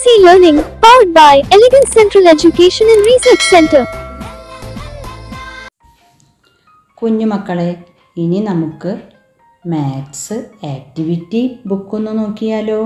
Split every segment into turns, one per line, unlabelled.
Learning, powered by Elegant Central Education and Research Center.
കുഞ്ഞുമക്കളെ ഇനി നമുക്ക് മാത്സ് ആക്ടിവിറ്റി ബുക്കൊന്ന് നോക്കിയാലോ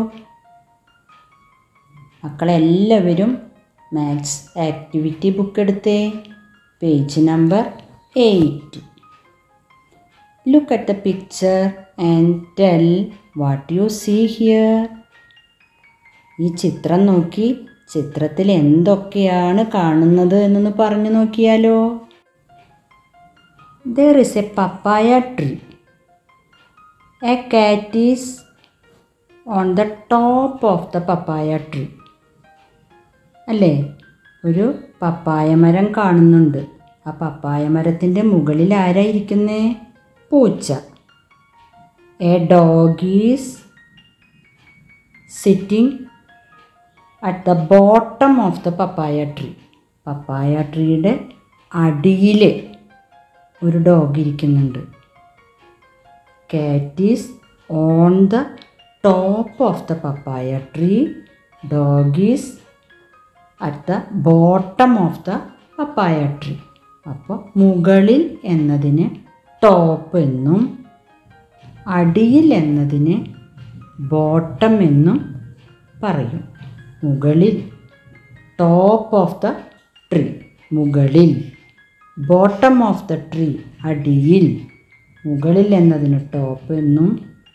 മക്കളെല്ലാവരും മാത്സ് ആക്ടിവിറ്റി ബുക്ക് എടുത്തേ page number eight look at the picture and tell what you see here ഈ ചിത്രം നോക്കി ചിത്രത്തിൽ എന്തൊക്കെയാണ് കാണുന്നത് എന്നൊന്ന് പറഞ്ഞു നോക്കിയാലോ There is a papaya tree. A cat is on the top of the papaya tree. അല്ലേ ഒരു പപ്പായ മരം കാണുന്നുണ്ട് ആ പപ്പായ മരത്തിൻ്റെ മുകളിൽ ആരാ ഇരിക്കുന്നേ പൂച്ച a dog is sitting at the bottom of the papaya tree papaya ട്രീയുടെ അടിയിൽ ഒരു ഡോഗ് ഇരിക്കുന്നുണ്ട് cat is on the top of the papaya tree dog is at the bottom of the papaya tree അപ്പോൾ മുകളിൽ എന്നതിന് top എന്നും അടിയിൽ എന്നതിന് ബോട്ടം എന്നും പറയും മുകളിൽ ടോപ്പ് ഓഫ് ദ ട്രീ മുകളിൽ ബോട്ടം ഓഫ് ദ ട്രീ അടിയിൽ മുകളിൽ എന്നതിന് ടോപ്പ് എന്നും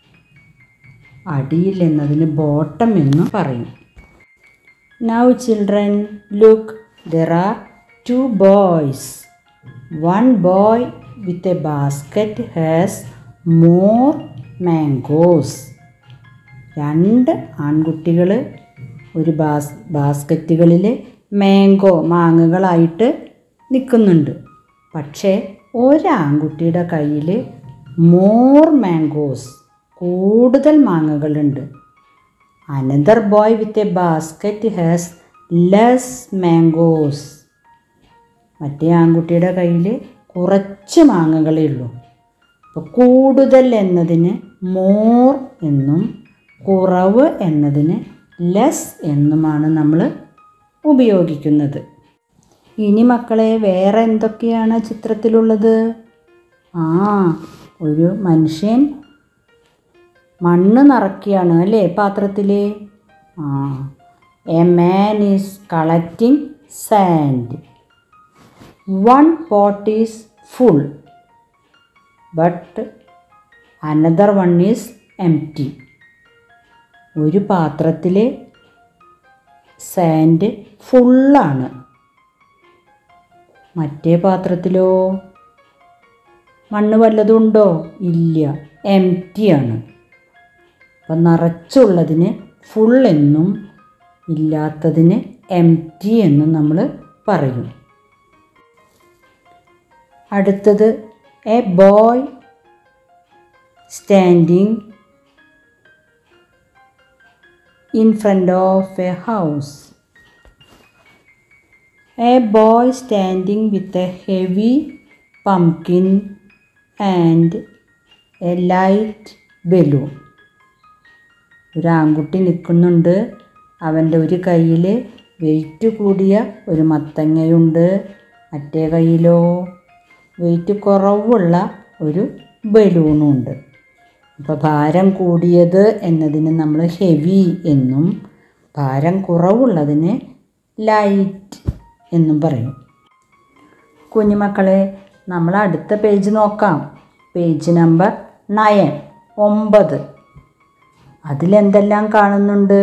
അടിയിൽ എന്നതിന് ബോട്ടം എന്നും പറയും now children look there are two boys one boy with a basket has more mangoes രണ്ട് ആൺകുട്ടികൾ ഒരു ബാസ് ബാസ്ക്കറ്റുകളിൽ മാംഗോ മാങ്ങകളായിട്ട് നിൽക്കുന്നുണ്ട് പക്ഷേ ഒരാൺകുട്ടിയുടെ കയ്യിൽ മോർ മാംഗോസ് കൂടുതൽ മാങ്ങകളുണ്ട് another boy with a basket has less mangoes മറ്റേ ആൺകുട്ടിയുടെ കയ്യിൽ കുറച്ച് മാങ്ങകളേ ഉള്ളൂ അപ്പോൾ കൂടുതൽ എന്നതിന് മോർ എന്നും കുറവ് എന്നതിന് ലെസ് എന്നുമാണ് നമ്മൾ ഉപയോഗിക്കുന്നത് ഇനി മക്കളെ വേറെ എന്തൊക്കെയാണ് ചിത്രത്തിലുള്ളത് ആ ഒരു മനുഷ്യൻ മണ്ണ് നിറയ്ക്കുകയാണ് അല്ലേ പാത്രത്തിൽ ആ a man is collecting sand one pot is full but another one is empty ഒരു പാത്രത്തിൽ സാൻഡ് ഫുള്ളാണ് മറ്റേ പാത്രത്തിലോ മണ്ണ് വല്ലതും ഉണ്ടോ ഇല്ല എം ആണ് അപ്പം നിറച്ചുള്ളതിന് ഫുൾ എന്നും ഇല്ലാത്തതിന് എം ടി എന്നും നമ്മൾ പറയും അടുത്തത് a boy standing in front of a house A boy standing with a heavy pumpkin and a light balloon. ഒരു ആൺകുട്ടി നിൽക്കുന്നുണ്ട് അവൻ്റെ ഒരു കയ്യിൽ വെയിറ്റ് കൂടിയ ഒരു മത്തങ്ങയുണ്ട് മറ്റേ കയ്യിലോ വെയിറ്റ് കുറവുള്ള ഒരു ബലൂണും ഉണ്ട് അപ്പോൾ ഭാരം കൂടിയത് എന്നതിന് നമ്മൾ ഹെവി എന്നും ഭാരം കുറവുള്ളതിന് ലൈറ്റ് എന്നും പറയും കുഞ്ഞുമക്കളെ നമ്മൾ അടുത്ത പേജ് നോക്കാം പേജ് നമ്പർ നയൻ ഒമ്പത് അതിലെന്തെല്ലാം കാണുന്നുണ്ട്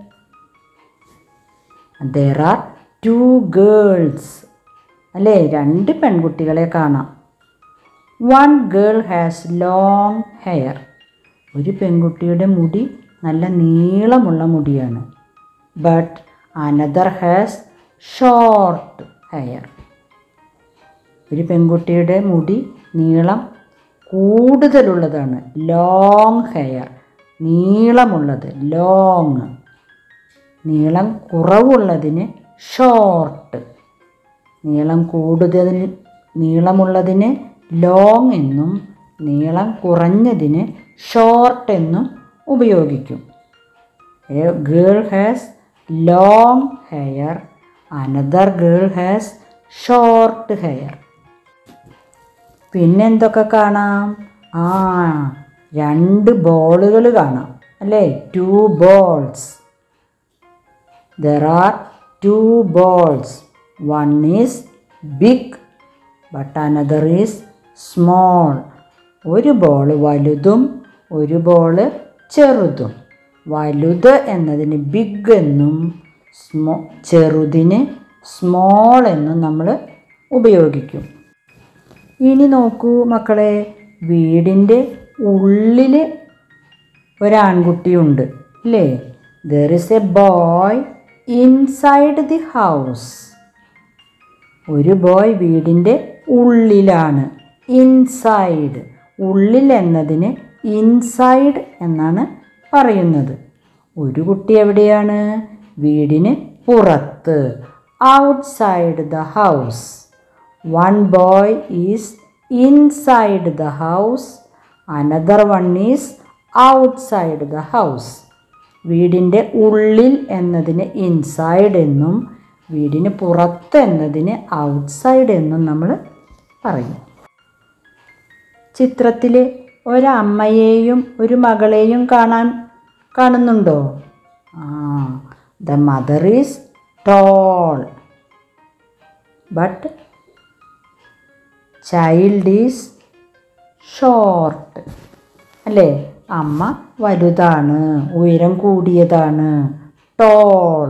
ദർ ആർ ടു ഗേൾസ് അല്ലേ രണ്ട് പെൺകുട്ടികളെ കാണാം one girl has long hair ഒരു പെൺകുട്ടിയുടെ മുടി നല്ല നീളമുള്ള മുടിയാണ് but another has short hair ഒരു പെൺകുട്ടിയുടെ മുടി നീളം കൂടുതലുള്ളതാണ് ലോങ് ഹെയർ നീളമുള്ളത് ലോങ് നീളം കുറവുള്ളതിന് ഷോർട്ട് നീളം കൂടുതലിന് നീളമുള്ളതിന് ലോങ് എന്നും നീളം കുറഞ്ഞതിന് ഷോർട്ട് എന്നും ഉപയോഗിക്കും a girl has long hair another girl has short hair പിന്നെന്തൊക്കെ കാണാം ആ രണ്ട് ബോളുകൾ കാണാം അല്ലേ two balls there are two balls one is big but another is small ഒരു ബോൾ വലുതും ഒരു ബോൾ ചെറുതും വലുത് എന്നതിന് ബിഗ് എന്നും സ്മോ ചെറുതിന് സ്മോൾ എന്നും നമ്മൾ ഉപയോഗിക്കും ഇനി നോക്കൂ മക്കളെ വീടിൻ്റെ ഉള്ളിൽ ഒരാൺകുട്ടിയുണ്ട് അല്ലേ there is a boy inside the house ഒരു ബോയ് വീടിൻ്റെ ഉള്ളിലാണ് ഇൻസൈഡ് ഉള്ളിൽ എന്നതിന് ഇൻസൈഡ് എന്നാണ് പറയുന്നത് ഒരു കുട്ടി എവിടെയാണ് വീടിന് പുറത്ത് outside the house one boy is inside the house another one is outside the house വീടിൻ്റെ ഉള്ളിൽ എന്നതിന് ഇൻസൈഡ് എന്നും വീടിന് പുറത്ത് എന്നതിന് ഔട്ട്സൈഡ് എന്നും നമ്മൾ പറയും ചിത്രത്തിൽ ഒരമ്മയെയും ഒരു മകളെയും കാണാൻ കാണുന്നുണ്ടോ ആ the mother is tall but child is short അല്ലേ അമ്മ വലുതാണ് ഉയരം കൂടിയതാണ് ടോൾ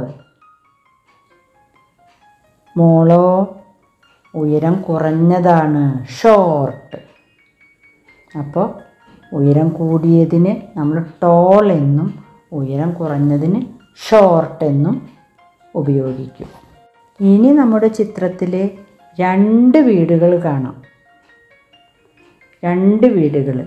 മോളോ ഉയരം കുറഞ്ഞതാണ് ഷോർട്ട് അപ്പോൾ ഉയരം കൂടിയതിന് നമ്മൾ ടോൾ എന്നും ഉയരം കുറഞ്ഞതിന് ഷോർട്ട് എന്നും ഉപയോഗിക്കും ഇനി നമ്മുടെ ചിത്രത്തിൽ രണ്ട് വീടുകൾ കാണാം രണ്ട് വീടുകൾ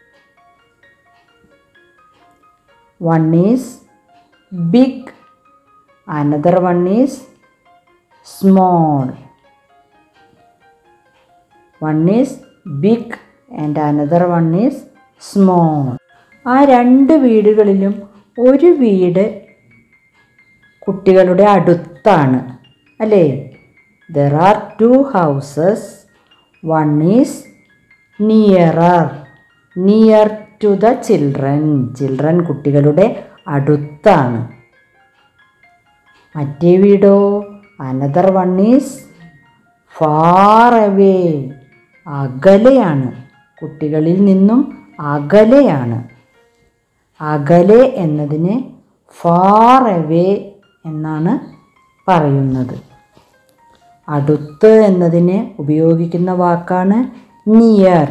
one is big another one is small one is big and another one is small ആ രണ്ട് വീടുകളിലും ഒരു വീട് കുട്ടികളുടെ അടുത്താണ് അല്ലേ there are two houses one is nearer near to the children children കുട്ടികളുടെ അടുത്താണ് മറ്റേ വീടോ another one is far away അകലെയാണ് കുട്ടികളിൽ നിന്നും അകലെയാണ് അകലെ എന്നതിന് ഫാർ അവേ എന്നാണ് പറയുന്നത് അടുത്ത് എന്നതിന് ഉപയോഗിക്കുന്ന വാക്കാണ് near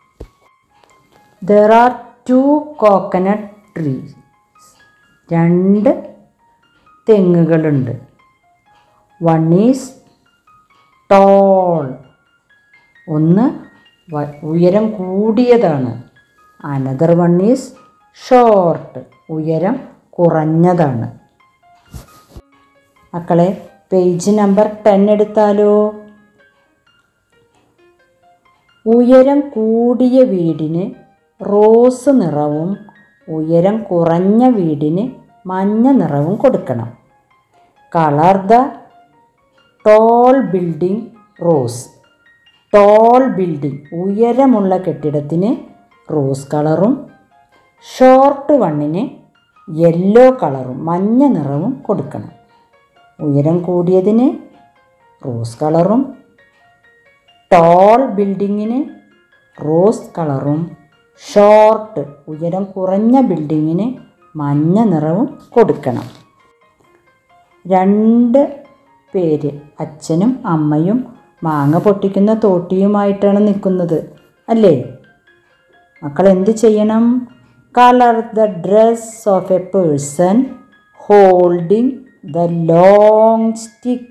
there are two coconut trees രണ്ട് തെങ്ങുകളുണ്ട് വൺ ഈസ് ടോൾ ഒന്ന് വ- ഉയരം കൂടിയതാണ് അനദർ വൺ ഈസ് ഷോർട്ട് ഉയരം കുറഞ്ഞതാണ് മക്കളെ പേജ് നമ്പർ ടെൻ എടുത്താലോ ഉയരം കൂടിയ വീടിന് റോസ് നിറവും ഉയരം കുറഞ്ഞ വീടിന് മഞ്ഞ നിറവും കൊടുക്കണം colour the tall building rose tall building ഉയരമുള്ള കെട്ടിടത്തിന് റോസ് കളറും ഷോർട്ട് വണ്ണിന് യെല്ലോ കളറും മഞ്ഞ നിറവും കൊടുക്കണം ഉയരം കൂടിയതിന് റോസ് കളറും ടോൾ ബിൽഡിങ്ങിന് റോസ് കളറും ഷോർട്ട് ഉയരം കുറഞ്ഞ ബിൽഡിങ്ങിന് മഞ്ഞ നിറവും കൊടുക്കണം രണ്ട് പേര് അച്ഛനും അമ്മയും മാങ്ങ പൊട്ടിക്കുന്ന തോട്ടിയുമായിട്ടാണ് നിൽക്കുന്നത് അല്ലേ മക്കൾ എന്ത് ചെയ്യണം colour the dress of a person holding the long stick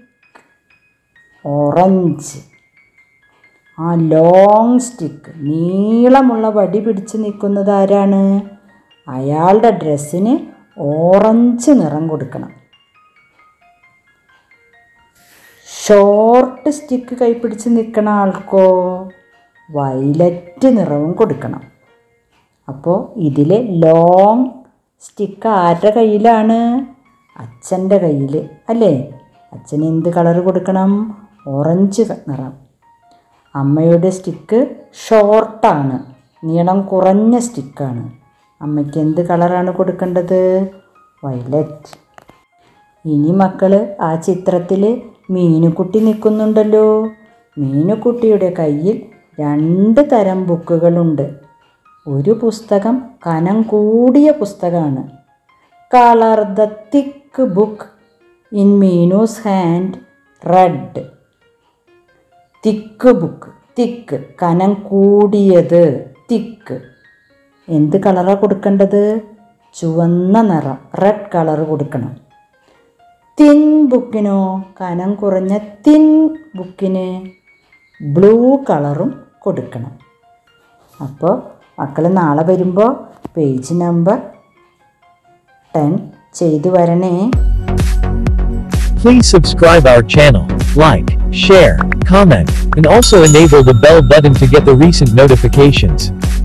orange ആ ലോങ് സ്റ്റിക്ക് നീളമുള്ള വടി പിടിച്ച് നിൽക്കുന്നത് ആരാണ് അയാളുടെ ഡ്രസ്സിന് ഓറഞ്ച് നിറം കൊടുക്കണം ഷോർട്ട് സ്റ്റിക്ക് കൈപ്പിടിച്ച് നിൽക്കണ ആൾക്കോ വയലറ്റ് നിറവും കൊടുക്കണം അപ്പോൾ ഇതിലെ ലോങ് സ്റ്റിക്ക് ആരുടെ കയ്യിലാണ് അച്ഛൻ്റെ കയ്യിൽ അല്ലേ അച്ഛന് എന്ത് കളർ കൊടുക്കണം ഓറഞ്ച് ക- നിറം അമ്മയുടെ സ്റ്റിക്ക് ഷോർട്ടാണ് നീളം കുറഞ്ഞ സ്റ്റിക്കാണ് അമ്മയ്ക്ക് എന്ത് കളറാണ് കൊടുക്കേണ്ടത് വയലറ്റ് ഇനി മക്കൾ ആ ചിത്രത്തിൽ മീനുക്കുട്ടി നിൽക്കുന്നുണ്ടല്ലോ മീനുക്കുട്ടിയുടെ കയ്യിൽ രണ്ട് തരം ബുക്കുകളുണ്ട് ഒരു പുസ്തകം കനം കൂടിയ പുസ്തകമാണ് colour the thick book in Meenu's hand red thick book thick കനം കൂടിയത് തിക്ക് എന്ത് കളറാണ് കൊടുക്കേണ്ടത് ചുവന്ന നിറം റെഡ് കളർ കൊടുക്കണം തിൻ ബുക്കിനോ കനം കുറഞ്ഞ തിൻ ബുക്കിന് ബ്ലൂ കളറും കൊടുക്കണം അപ്പോൾ മക്കൾ നാളെ വരുമ്പോൾ പേജ് നമ്പർ ടെൻ ചെയ്തു വരണേ
Please subscribe our channel, like, share, comment, and also enable the bell button to get the recent notifications.